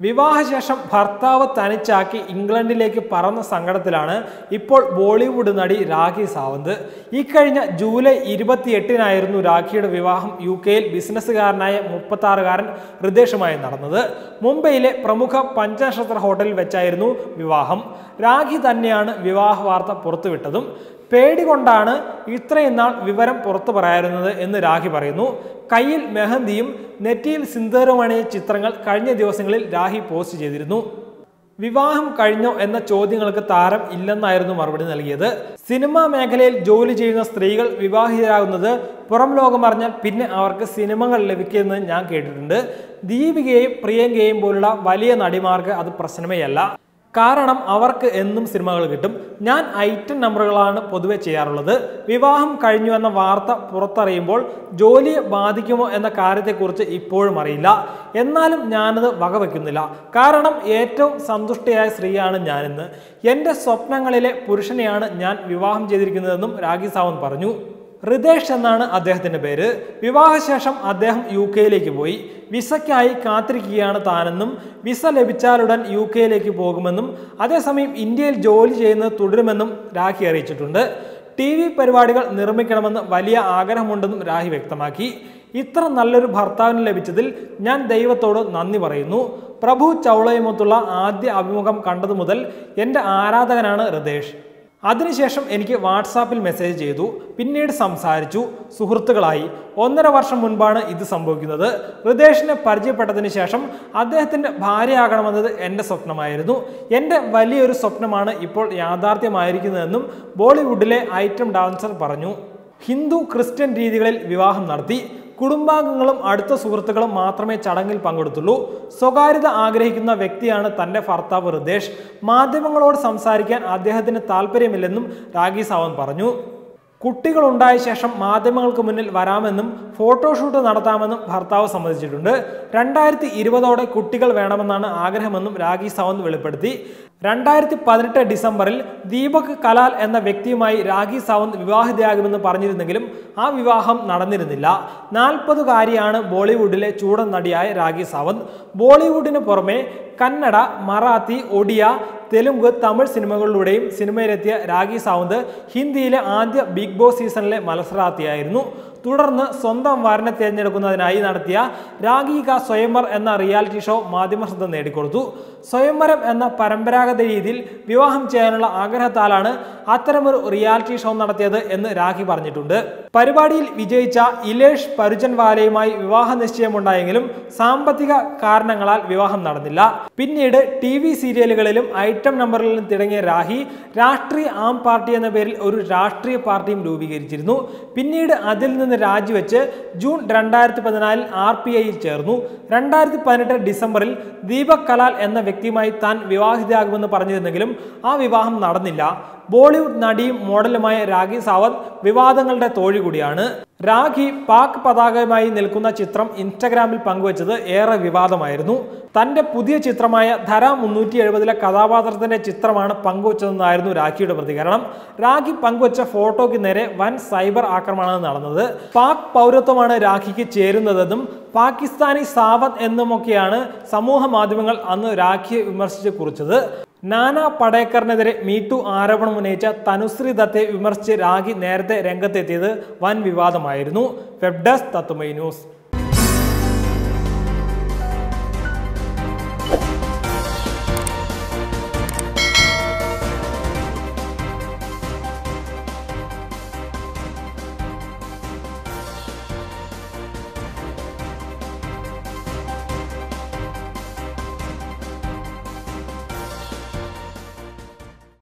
വിവാഹശേഷം ഭർത്താവ് തനിച്ചാക്കി ഇംഗ്ലണ്ടിലേക്ക് പറന്ന സങ്കടത്തിലാണ് ഇപ്പോൾ ബോളിവുഡ് നടി രാഖി സാവന്ത് ഇക്കഴിഞ്ഞ ജൂലൈ ഇരുപത്തിയെട്ടിനായിരുന്നു രാഖിയുടെ വിവാഹം യു കെയിൽ ബിസിനസ്സുകാരനായ മുപ്പത്തി ആറുകാരൻ ഹൃദേശുമായി നടന്നത് മുംബൈയിലെ പ്രമുഖ പഞ്ചനക്ഷത്ര ഹോട്ടലിൽ വെച്ചായിരുന്നു വിവാഹം രാഖി തന്നെയാണ് വിവാഹ വാർത്ത പുറത്തുവിട്ടതും പേടി കൊണ്ടാണ് ഇത്രയും നാൾ വിവരം പുറത്തു പറയാറുന്നത് എന്ന് രാഖി പറയുന്നു കയ്യിൽ മെഹന്തിയും നെറ്റിയിൽ സിന്ദൂരമണിയ ചിത്രങ്ങൾ കഴിഞ്ഞ ദിവസങ്ങളിൽ രാഹി പോസ്റ്റ് ചെയ്തിരുന്നു വിവാഹം കഴിഞ്ഞോ എന്ന ചോദ്യങ്ങൾക്ക് താരം ഇല്ലെന്നായിരുന്നു മറുപടി നൽകിയത് സിനിമാ മേഖലയിൽ ജോലി ചെയ്യുന്ന സ്ത്രീകൾ വിവാഹിതരാകുന്നത് പുറം ലോകം അറിഞ്ഞാൽ പിന്നെ അവർക്ക് സിനിമകൾ ലഭിക്കുന്നത് ഞാൻ കേട്ടിട്ടുണ്ട് ദീപികയെയും പ്രിയങ്കയെയും പോലുള്ള വലിയ നടിമാർക്ക് അത് പ്രശ്നമേ അല്ല കാരണം അവർക്ക് എന്നും സിനിമകൾ കിട്ടും ഞാൻ ഐറ്റം നമ്പറുകളാണ് പൊതുവെ ചെയ്യാറുള്ളത് വിവാഹം കഴിഞ്ഞു എന്ന വാർത്ത പുറത്തറിയുമ്പോൾ ജോലിയെ ബാധിക്കുമോ എന്ന കാര്യത്തെക്കുറിച്ച് ഇപ്പോഴും അറിയില്ല എന്നാലും ഞാനത് വകവെക്കുന്നില്ല കാരണം ഏറ്റവും സന്തുഷ്ടയായ സ്ത്രീയാണ് ഞാനിന്ന് എൻ്റെ സ്വപ്നങ്ങളിലെ പുരുഷനെയാണ് ഞാൻ വിവാഹം ചെയ്തിരിക്കുന്നതെന്നും രാഖി സാവന്ത് പറഞ്ഞു ഹൃദേശ് എന്നാണ് അദ്ദേഹത്തിന്റെ പേര് വിവാഹശേഷം അദ്ദേഹം യു കെയിലേക്ക് പോയി വിസയ്ക്കായി കാത്തിരിക്കുകയാണ് താനെന്നും വിസ ലഭിച്ചാലുടൻ യു കെയിലേക്ക് പോകുമെന്നും അതേസമയം ഇന്ത്യയിൽ ജോലി ചെയ്യുന്നത് തുടരുമെന്നും രാഖി അറിയിച്ചിട്ടുണ്ട് ടി വി പരിപാടികൾ നിർമ്മിക്കണമെന്ന് വലിയ ആഗ്രഹമുണ്ടെന്നും രാഹി വ്യക്തമാക്കി ഇത്ര നല്ലൊരു ഭർത്താവിന് ലഭിച്ചതിൽ ഞാൻ ദൈവത്തോട് നന്ദി പറയുന്നു പ്രഭു ചൗളയുമൊത്തുള്ള ആദ്യ അഭിമുഖം കണ്ടതു മുതൽ എൻ്റെ ആരാധകനാണ് ഹൃദേശ് അതിനുശേഷം എനിക്ക് വാട്സാപ്പിൽ മെസ്സേജ് ചെയ്തു പിന്നീട് സംസാരിച്ചു സുഹൃത്തുക്കളായി ഒന്നര വർഷം മുൻപാണ് ഇത് സംഭവിക്കുന്നത് ഹൃദേശിനെ പരിചയപ്പെട്ടതിന് ശേഷം അദ്ദേഹത്തിൻ്റെ ഭാര്യയാകണമെന്നത് എൻ്റെ സ്വപ്നമായിരുന്നു എൻ്റെ വലിയൊരു സ്വപ്നമാണ് ഇപ്പോൾ യാഥാർത്ഥ്യമായിരിക്കുന്നതെന്നും ബോളിവുഡിലെ ഐറ്റം ഡാൻസർ പറഞ്ഞു ഹിന്ദു ക്രിസ്ത്യൻ രീതികളിൽ വിവാഹം നടത്തി കുടുംബാംഗങ്ങളും അടുത്ത സുഹൃത്തുക്കളും മാത്രമേ ചടങ്ങിൽ പങ്കെടുത്തുള്ളൂ സ്വകാര്യത ആഗ്രഹിക്കുന്ന വ്യക്തിയാണ് തന്റെ ഭർത്താവ് ഹൃദേശ് മാധ്യമങ്ങളോട് സംസാരിക്കാൻ അദ്ദേഹത്തിന് താല്പര്യമില്ലെന്നും രാഖി സാവന്ത് പറഞ്ഞു കുട്ടികളുണ്ടായ ശേഷം മാധ്യമങ്ങൾക്ക് മുന്നിൽ വരാമെന്നും ഫോട്ടോഷൂട്ട് നടത്താമെന്നും ഭർത്താവ് സമ്മതിച്ചിട്ടുണ്ട് രണ്ടായിരത്തി ഇരുപതോടെ കുട്ടികൾ വേണമെന്നാണ് ആഗ്രഹമെന്നും രാഖി സാവന്ത് വെളിപ്പെടുത്തി രണ്ടായിരത്തി പതിനെട്ട് ഡിസംബറിൽ ദീപക് കലാൽ എന്ന വ്യക്തിയുമായി രാഖി സാവന്ത് വിവാഹിതയാകുമെന്ന് പറഞ്ഞിരുന്നെങ്കിലും ആ വിവാഹം നടന്നിരുന്നില്ല നാൽപ്പതുകാരിയാണ് ബോളിവുഡിലെ ചൂടൻ നടിയായ രാഖി സാവന്ത് ബോളിവുഡിന് പുറമെ കന്നഡ മറാത്തി ഒഡിയ തെലുങ്ക് തമിഴ് സിനിമകളിലൂടെയും സിനിമയിലെത്തിയ രാഖി സാവന്ത് ഹിന്ദിയിലെ ആദ്യ ബിഗ് ബോസ് സീസണിലെ മത്സരാർത്ഥിയായിരുന്നു തുടർന്ന് സ്വന്തം വരനെ തിരഞ്ഞെടുക്കുന്നതിനായി നടത്തിയ രാഗിക സ്വയംവർ എന്ന റിയാലിറ്റി ഷോ മാധ്യമശ്രദ്ധ നേടിക്കൊടുത്തു സ്വയംവരം എന്ന പരമ്പരാഗത രീതിയിൽ വിവാഹം ചെയ്യാനുള്ള ആഗ്രഹത്താലാണ് അത്തരമൊരു റിയാലിറ്റി ഷോ നടത്തിയത് എന്ന് രാഖി പറഞ്ഞിട്ടുണ്ട് പരിപാടിയിൽ വിജയിച്ച ഇലേഷ് പരുജൻവാലയുമായി വിവാഹ നിശ്ചയമുണ്ടായെങ്കിലും സാമ്പത്തിക കാരണങ്ങളാൽ വിവാഹം നടന്നില്ല പിന്നീട് ടി വി സീരിയലുകളിലും ഐറ്റം നമ്പറുകളിലും തിടങ്ങിയ രാഹി രാഷ്ട്രീയ ആം പാർട്ടി എന്ന പേരിൽ ഒരു രാഷ്ട്രീയ പാർട്ടിയും രൂപീകരിച്ചിരുന്നു പിന്നീട് അതിൽ നിന്ന് രാജിവെച്ച് ജൂൺ രണ്ടായിരത്തി പതിനാലിൽ ആർ പി ഐയിൽ ചേർന്നു രണ്ടായിരത്തി പതിനെട്ട് ഡിസംബറിൽ ദീപക് കലാൽ എന്ന വ്യക്തിയുമായി താൻ വിവാഹിതയാകുമെന്ന് പറഞ്ഞിരുന്നെങ്കിലും ആ വിവാഹം നടന്നില്ല ബോളിവുഡ് നടിയും മോഡലുമായ രാഖി സാവന്ത് വിവാദങ്ങളുടെ തോഴി കൂടിയാണ് രാഖി പാക് പതാകയുമായി നിൽക്കുന്ന ചിത്രം ഇൻസ്റ്റഗ്രാമിൽ പങ്കുവച്ചത് ഏറെ വിവാദമായിരുന്നു തന്റെ പുതിയ ചിത്രമായ ധര മുന്നൂറ്റി എഴുപതിലെ കഥാപാത്രത്തിന്റെ ചിത്രമാണ് പങ്കുവച്ചതെന്നായിരുന്നു രാഖിയുടെ പ്രതികരണം രാഖി പങ്കുവച്ച ഫോട്ടോയ്ക്ക് നേരെ വൻ സൈബർ ആക്രമണമാണ് നടന്നത് പാക് പൗരത്വമാണ് രാഖിക്ക് ചേരുന്നതെന്നും പാകിസ്ഥാനി സാവത് എന്നുമൊക്കെയാണ് സമൂഹ മാധ്യമങ്ങൾ അന്ന് രാഖിയെ വിമർശിച്ച് കുറിച്ചത് നാനാ പടേക്കറിനെതിരെ മീറ്റു ആരോപണം ഉന്നയിച്ച തനുശ്രീ ദത്തെ വിമർശിച്ച് രാഖി നേരത്തെ രംഗത്തെത്തിയത് വൻ വിവാദമായിരുന്നു വെബ് ഡെസ്ക് തത്തുമൈ ന്യൂസ്